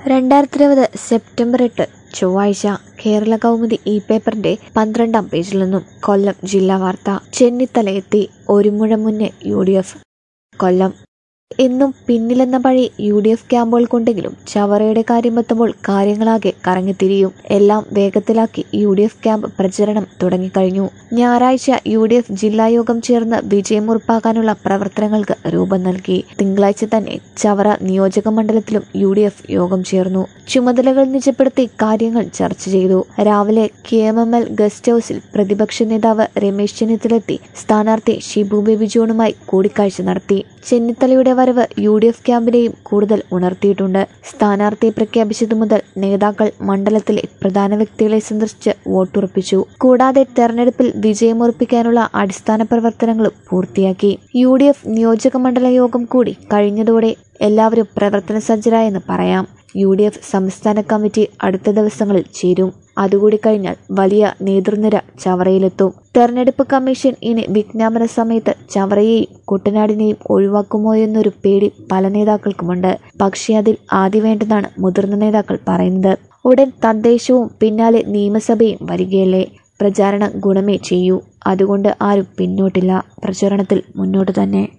രണ്ടായിരത്തി ഇരുപത് സെപ്റ്റംബർ എട്ട് ചൊവ്വാഴ്ച കേരള കൗമുദി ഇ പേപ്പറിന്റെ പന്ത്രണ്ടാം പേജിൽ നിന്നും കൊല്ലം ജില്ലാ വാർത്ത ചെന്നിത്തലയെത്തി ഒരു മുഴ മുന്നേ യു ഡി എഫ് കൊല്ലം എന്നും പിന്നിലെന്ന പഴി യു ഡി എഫ് ക്യാമ്പുകൾക്കുണ്ടെങ്കിലും ചവറയുടെ കാര്യമെത്തുമ്പോൾ കാര്യങ്ങളാകെ കറങ്ങിത്തിരിയും എല്ലാം വേഗത്തിലാക്കി യു ഡി എഫ് ക്യാമ്പ് പ്രചരണം തുടങ്ങിക്കഴിഞ്ഞു ഞായറാഴ്ച യു ഡി എഫ് ജില്ലാ യോഗം ചേർന്ന് വിജയമുറപ്പാക്കാനുള്ള പ്രവർത്തനങ്ങൾക്ക് രൂപം നൽകി തിങ്കളാഴ്ച തന്നെ ചവറ നിയോജക മണ്ഡലത്തിലും യു ഡി എഫ് യോഗം ചേർന്നു ചുമതലകൾ നിജപ്പെടുത്തി കാര്യങ്ങൾ ചർച്ച ചെയ്തു രാവിലെ K M M L guest ഹൌസിൽ പ്രതിപക്ഷ നേതാവ് രമേശ് ചെന്നിത്തലെത്തി സ്ഥാനാർത്ഥി ഷിബു ബേബി ജോണുമായി കൂടിക്കാഴ്ച നടത്തി ചെന്നിത്തലയുടെ വരവ് യു ഡി എഫ് ക്യാമ്പിനെയും കൂടുതൽ ഉണർത്തിയിട്ടുണ്ട് സ്ഥാനാർത്ഥിയെ പ്രഖ്യാപിച്ചതു മുതൽ നേതാക്കൾ മണ്ഡലത്തിലെ പ്രധാന വ്യക്തികളെ സന്ദർശിച്ച് വോട്ടുറപ്പിച്ചു കൂടാതെ തെരഞ്ഞെടുപ്പിൽ വിജയമുറപ്പിക്കാനുള്ള അടിസ്ഥാന പ്രവർത്തനങ്ങളും പൂർത്തിയാക്കി യു ഡി എഫ് നിയോജക മണ്ഡല യോഗം കൂടി കഴിഞ്ഞതോടെ എല്ലാവരും പ്രവർത്തന സജ്ജരായെന്ന് പറയാം യു ഡി എഫ് സംസ്ഥാന കമ്മിറ്റി അടുത്ത ദിവസങ്ങളിൽ ചേരും അതുകൂടി കഴിഞ്ഞാൽ വലിയ നേതൃനിര ചവറയിലെത്തും തെരഞ്ഞെടുപ്പ് കമ്മീഷൻ ഇനി വിജ്ഞാപന സമയത്ത് ചവറയെയും കുട്ടനാടിനെയും ഒഴിവാക്കുമോ എന്നൊരു പേടി പല നേതാക്കൾക്കുമുണ്ട് പക്ഷേ അതിൽ ആദ്യം വേണ്ടതാണ് മുതിർന്ന നേതാക്കൾ പറയുന്നത് ഉടൻ തദ്ദേശവും പിന്നാലെ നിയമസഭയും വരികയല്ലേ പ്രചാരണം ഗുണമേ ചെയ്യൂ അതുകൊണ്ട് ആരും പിന്നോട്ടില്ല പ്രചരണത്തിൽ മുന്നോട്ട് തന്നെ